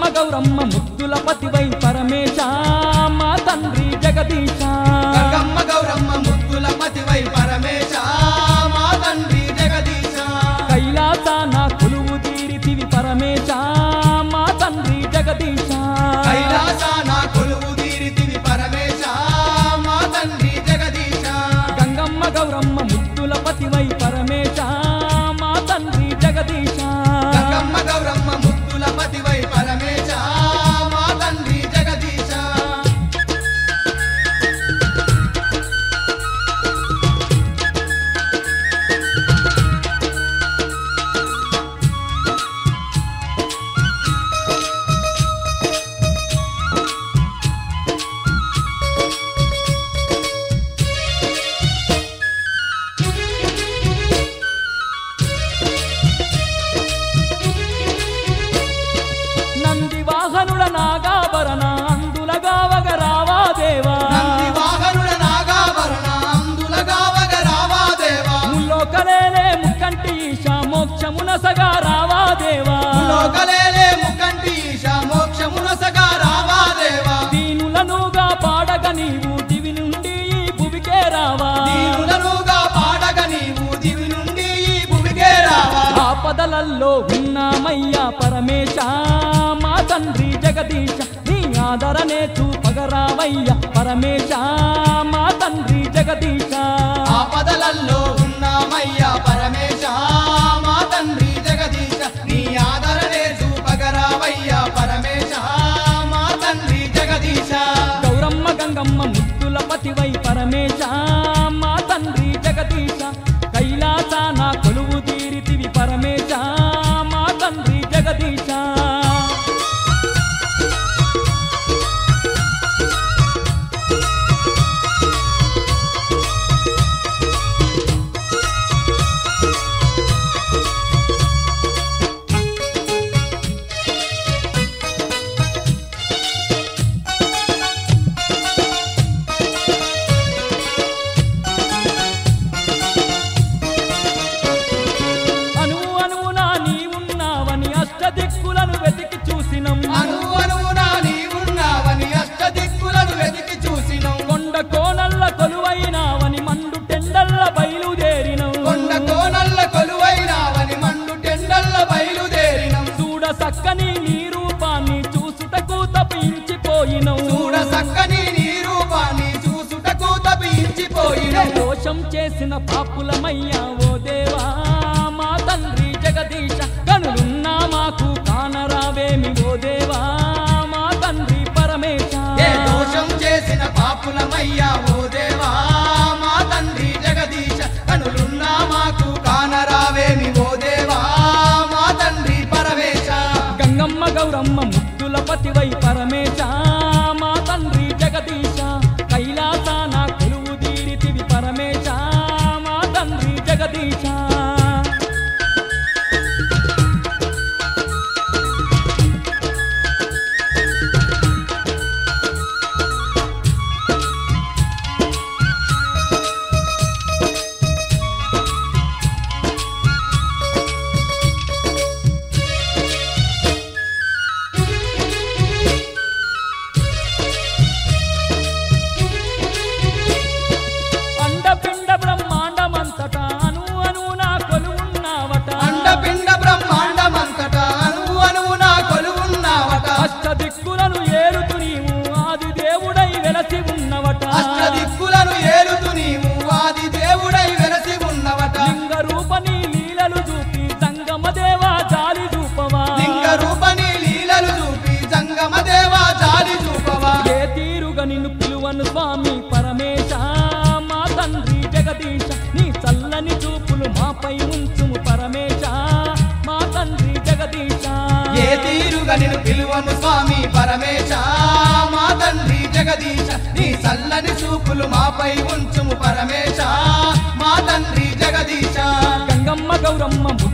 గంగమ్మ గౌరమ్మ ముద్దుల పతివై పరమేశ మా తండ్రి జగదీశ గంగమ్మ గౌరమ్మ ముద్దుల పతివై పరమేశ మా తండ్రి జగదీశ కైలాసాన కొలువు తీరితివి పరమేశ మా తండ్రి జగదీశ కైలాసాన కొలువు తీరితివి పరమేశ మా తండ్రి జగదీశ గంగమ్మ గౌరమ్మ ముద్దుల పతివై పరమేశ మా తండ్రి జగదీశ గంగమ్మ గౌరమ్మ ముద్దుల పతివై పరమేశ మా తండ్రి జగదీశ నంది వాహనుల నాగాభరణ అందులగావగ రావా దేవా నంది వాహనుడ నాగాభరణ అందులగావగ రావా దేవా ముల్లోకలేలే ముక్కంటి ఈశ మోక్షమున సగా రావా దేవా లోకలేలే ముక్కంటి ఈశ మోక్షమునసగా రావా దేవా దీనులనుగా పాడగ నీవు దివి నుండి ఈ భువికే రావా దీనులనుగా పాడగ నీవు దివి నుండి ఈ భూమికే రావా ఆపదలల్లో ఉన్నామయ్యా పరమేశ మా తండ్రి జగదీశ నీ ఆదరణే చూపగరావయ్యా పరమేశ మా తండ్రి జగదీశ ఆపదలల్లో ఉన్నామయ్యా పరమేశ మా తండ్రి జగదీశ నీ ఆదరణే చూపగరావయ్యా పరమేశ మా తండ్రి జగదీశ గౌరమ్మ గంగమ్మ ముద్దుల పతివై పరమేశ మా తండ్రి జగదీశ కైలాసాన కొలువు తీరితివి పరమేశ మా తండ్రి జగదీశ అను అనువునా నీ ఉన్నావని అష్టదిక్కులను వెతికి చూసినం అను అనువునా నీవున్నావని అష్టదిక్కులను వెతికి చూసినం కొండ కోనల్ల కొలువైనావని మండు టెండల్ల బయలుదేరినం కొండ కోనల్ల కొలువైనావని మండు టెండల్ల బయలుదేరినం చూడ సక్కని నీ రూపాన్ని చూసుటకు తప్పించిపోయినం చూడ సక్కని నీ రూపాన్ని చూసుటకు తపించిపోయినం దోషం చేసిన పాపులమయ్యా ఓ దేవా మా తండ్రి జగదీశ కనులున్నా మాకు కానరావేమి ఓ దేవా మా తండ్రి పరమేశ ఏ దోషం చేసిన పాపులమయ్యా ఓ దేవా మా తండ్రి జగదీశ కనులున్నా మాకు కానరావేమి ఓ దేవా మా తండ్రి పరమేశ గంగమ్మ గౌరమ్మ ముద్దుల పతివై పరమేశ మా తండ్రి జగదీశ కైలాసాన కొలువు తీరితివి పరమేశ మా తండ్రి జగదీశ అండపిండ బ్రహ్మాండమంతటా అను అను నా కొలువున్నావట అండపిండ బ్రహ్మాండమంతటా అణువు అణువునా కొలువున్నావట అష్టదిక్కులను ఏలుతు నీవు ఆది దేవుడై వెలసి ఉన్నవట అష్టదిక్కులను ఏలుతు నీవు ఆది దేవుడై వెలసి ఉన్నవట లింగ రూపని లీలలు చూపి సంగమ దేవా జాలి చూపవా లింగ రూపని లీలలు చూపి జంగమ దేవా జాలి చూపవా ఏ తీరుగా నిన్ను పిలువను స్వామి పరమేశ మా తండ్రి జగదీశ నీ చల్లని చూపులు మాపై ఉంచుము పరమేశ మా తండ్రి జగదీశ ఏ తీరుగా నిన్ను పిలువను స్వామి పరమేశ మా తండ్రి జగదీశ నీ చల్లని చూపులు మాపై ఉంచుము పరమేశ మా తండ్రి జగదీశ గంగమ్మ గౌరమ్మ